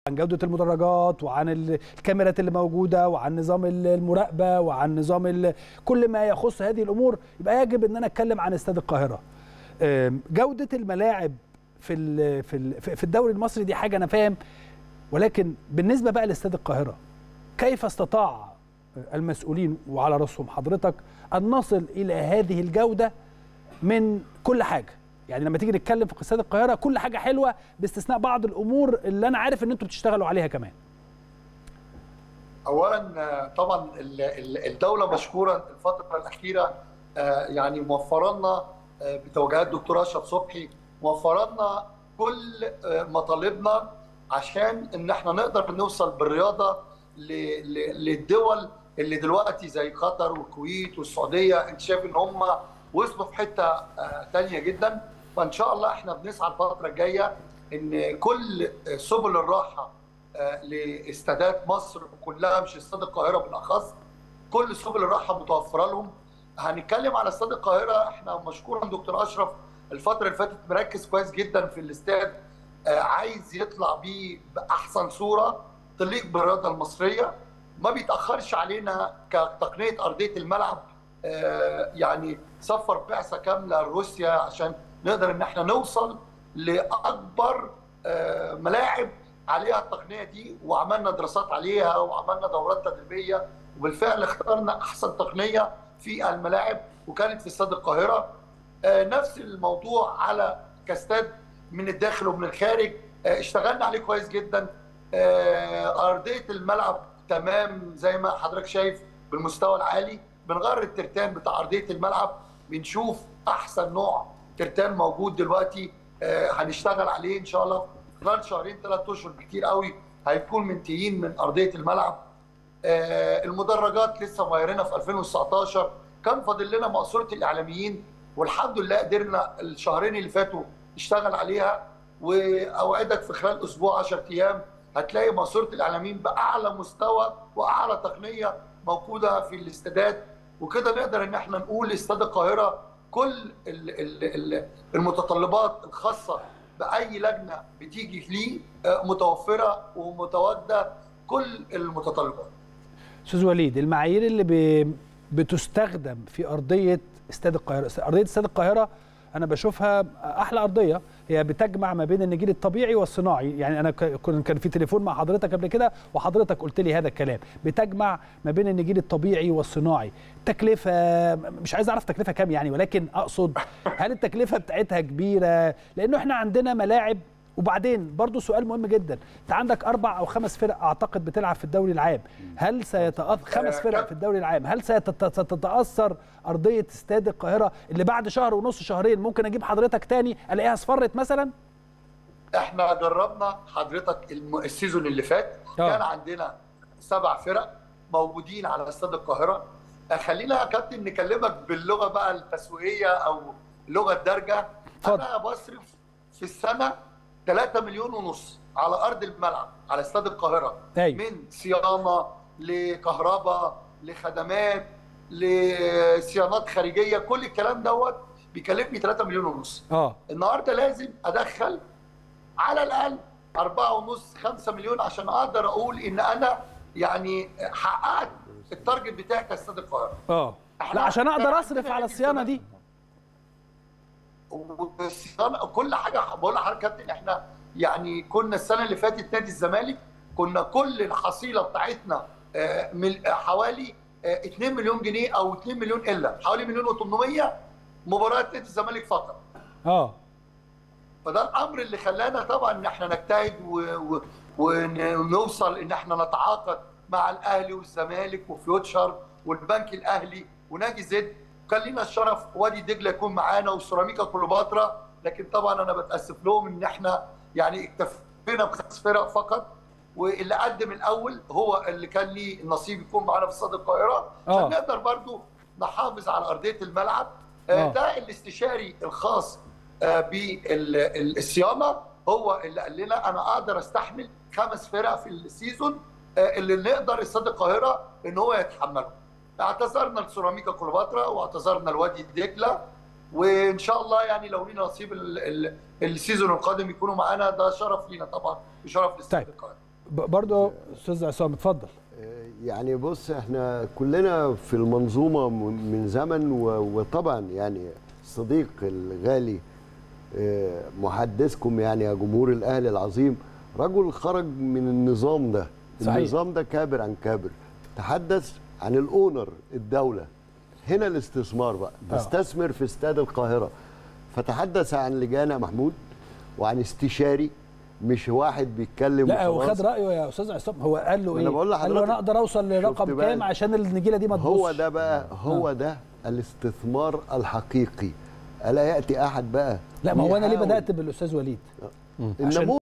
عن جوده المدرجات وعن الكاميرات اللي موجوده وعن نظام المراقبه وعن نظام كل ما يخص هذه الامور يبقى يجب ان انا اتكلم عن استاد القاهره جوده الملاعب في في في الدوري المصري دي حاجه انا فاهم ولكن بالنسبه بقى لاستاد القاهره كيف استطاع المسؤولين وعلى راسهم حضرتك ان نصل الى هذه الجوده من كل حاجه يعني لما تيجي نتكلم في استاد القاهره كل حاجه حلوه باستثناء بعض الامور اللي انا عارف ان انتم بتشتغلوا عليها كمان اولا طبعا الدوله مشكوره الفتره الاخيره يعني موفره لنا بتوجيهات دكتور اشرف صبحي موفر لنا كل مطالبنا عشان ان احنا نقدر نوصل بالرياضه للدول اللي دلوقتي زي قطر والكويت والسعوديه انت شايف ان هم وصلوا في حته ثانيه جدا فان شاء الله احنا بنسعى الفتره الجايه ان كل سبل الراحه لاستادات مصر كلها مش استاد القاهره بالاخص كل سبل الراحه متوفره لهم هنتكلم على استاد القاهره احنا مشكورا دكتور اشرف الفتره اللي فاتت مركز كويس جدا في الاستاد عايز يطلع بيه باحسن صوره تليق بالرياضه المصريه ما بيتاخرش علينا كتقنيه ارضيه الملعب يعني سفر بعثه كامله لروسيا عشان نقدر ان احنا نوصل لاكبر ملاعب عليها التقنيه دي وعملنا دراسات عليها وعملنا دورات تدريبيه وبالفعل اخترنا احسن تقنيه في الملاعب وكانت في استاد القاهره نفس الموضوع على كاستاد من الداخل ومن الخارج اشتغلنا عليه كويس جدا ارضيه الملعب تمام زي ما حضرتك شايف بالمستوى العالي بنغير الترتان بتاع ارضيه الملعب بنشوف احسن نوع ترتان موجود دلوقتي هنشتغل عليه ان شاء الله خلال شهرين ثلاث اشهر بكتير قوي هيكون منتهيين من ارضيه الملعب المدرجات لسه مغيرينها في 2019 كان فاضل لنا مقصوره الاعلاميين والحمد لله قدرنا الشهرين اللي فاتوا نشتغل عليها واوعدك في خلال اسبوع 10 ايام هتلاقي ماسوره الاعلاميين باعلى مستوى واعلى تقنيه موجوده في الاستادات وكده نقدر ان احنا نقول استاد القاهره كل المتطلبات الخاصه باي لجنه بتيجي ليه متوفره ومتواجده كل المتطلبات. استاذ وليد المعايير اللي بتستخدم في ارضيه استاد القاهره ارضيه استاد القاهره انا بشوفها احلى ارضيه هي بتجمع ما بين النجيل الطبيعي والصناعي يعني انا كان في تليفون مع حضرتك قبل كده وحضرتك قلت لي هذا الكلام بتجمع ما بين النجيل الطبيعي والصناعي تكلفه مش عايز اعرف تكلفه كام يعني ولكن اقصد هل التكلفه بتاعتها كبيره لانه احنا عندنا ملاعب وبعدين برضو سؤال مهم جدا انت عندك اربع او خمس فرق اعتقد بتلعب في الدوري العام هل سيتأثر خمس فرق في الدوري العام هل ستتاثر ارضيه استاد القاهره اللي بعد شهر ونص شهرين ممكن اجيب حضرتك تاني الاقيها اصفرت مثلا احنا جربنا حضرتك السيزون اللي فات أوه. كان عندنا سبع فرق موجودين على استاد القاهره خلينا يا كابتن نكلمك باللغه بقى التسويقيه او اللغه الدارجه انا بصرف في السنه 3 مليون ونص على ارض الملعب على استاد القاهره أيوة. من صيانه لكهرباء لخدمات لصيانات خارجيه كل الكلام دوت بيكلفني 3 مليون ونص اه النهارده لازم ادخل على الاقل 4 ونص 5 مليون عشان اقدر اقول ان انا يعني حققت التارجت بتاعي كاستاد القاهره اه لا عشان اقدر اصرف على الصيانه دي والصيانه كل حاجه بقول لحضرتك كابتن احنا يعني كنا السنه اللي فاتت نادي الزمالك كنا كل الحصيله بتاعتنا حوالي 2 مليون جنيه او 2 مليون الا حوالي مليون و800 مباراه نادي الزمالك فقط. اه فده الامر اللي خلانا طبعا ان احنا نجتهد ونوصل ان احنا نتعاقد مع الاهلي والزمالك وفيوتشر والبنك الاهلي ونادي زد كان لينا الشرف وادي دجله يكون معانا وسيراميكا كليوباترا لكن طبعا انا بتاسف لهم ان احنا يعني اكتفينا بخمس فرق فقط واللي قدم الاول هو اللي كان ليه النصيب يكون معانا في استاد القاهره عشان نقدر برضو نحافظ على ارضيه الملعب آه ده الاستشاري الخاص آه بالصيانه هو اللي قال لنا انا اقدر استحمل خمس فرق في السيزون آه اللي نقدر استاد القاهره ان هو يتحمله اعتذرنا لسيراميكا كليوباترا واعتذرنا لوادي دجله وان شاء الله يعني لو لينا نصيب السيزون القادم يكونوا معانا ده شرف لينا طبعا وشرف لاستاد طيب. القاهره ب- برضو استاذ عصام اتفضل يعني بص احنا كلنا في المنظومه م- من زمن و- وطبعا يعني الصديق الغالي اه، محدثكم يعني يا جمهور الاهلي العظيم رجل خرج من النظام ده صحيح. النظام ده كابر عن كابر تحدث عن الاونر الدوله هنا الاستثمار بقى آه. تستثمر في استاد القاهره فتحدث عن لجان يا محمود وعن استشاري مش واحد بيتكلم لا هو وخلاص. خد رايه يا استاذ عصام هو قال له ما ايه أنا بقول قال له انا لحضرتك، اقدر اوصل لرقم شفت بقى؟ كام عشان النجيله دي ما تبصش هو ده بقى هو ده الاستثمار الحقيقي الا ياتي احد بقى لا ما هو انا ليه يحاول- بدات بالاستاذ وليد عشان النموذج